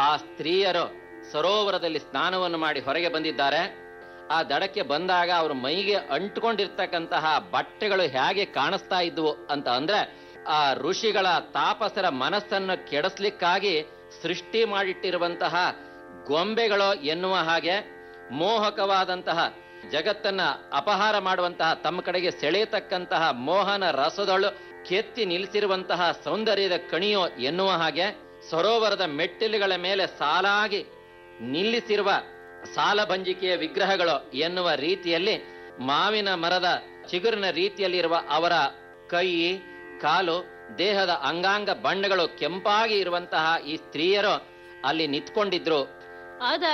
ಆ ಸ್ತ್ರೀಯರು ಸರೋವರದಲ್ಲಿ ಸ್ನಾನವನ್ನು ಮಾಡಿ ಹೊರಗೆ ಬಂದಿದ್ದಾರೆ ಆ ದಡಕ್ಕೆ ಬಂದಾಗ ಅವ್ರ ಮೈಗೆ ಅಂಟ್ಕೊಂಡಿರ್ತಕ್ಕಂತಹ ಬಟ್ಟೆಗಳು ಹೇಗೆ ಕಾಣಿಸ್ತಾ ಇದ್ವು ಅಂತ ಅಂದ್ರೆ ಆ ಋಷಿಗಳ ತಾಪಸರ ಮನಸ್ಸನ್ನು ಕೆಡಿಸ್ಲಿಕ್ಕಾಗಿ ಸೃಷ್ಟಿ ಮಾಡಿಟ್ಟಿರುವಂತಹ ಗೊಂಬೆಗಳು ಎನ್ನುವ ಹಾಗೆ ಮೋಹಕವಾದಂತಹ ಜಗತ್ತನ್ನ ಅಪಹಾರ ಮಾಡುವಂತಹ ತಮ್ಮ ಕಡೆಗೆ ಸೆಳೆಯತಕ್ಕಂತಹ ಮೋಹನ ರಸದೊಳು ಕೆತ್ತಿ ನಿಲ್ಲಿಸಿರುವಂತಹ ಸೌಂದರ್ಯದ ಕಣಿಯೋ ಎನ್ನುವ ಹಾಗೆ ಸರೋವರದ ಮೆಟ್ಟಿಲುಗಳ ಮೇಲೆ ಸಾಲಾಗಿ ನಿಲ್ಲಿಸಿರುವ ಸಾಲಭಂಜಿಕೆಯ ವಿಗ್ರಹಗಳು ಎನ್ನುವ ರೀತಿಯಲ್ಲಿ ಮಾವಿನ ಮರದ ಚಿಗುರಿನ ರೀತಿಯಲ್ಲಿರುವ ಅವರ ಕೈ ಕಾಲು ದೇಹದ ಅಂಗಾಂಗ ಬಣ್ಣಗಳು ಕೆಂಪಾಗಿ ಇರುವಂತಹ ಈ ಸ್ತ್ರೀಯರು ಅಲ್ಲಿ ನಿಂತ್ಕೊಂಡಿದ್ರು ಆದ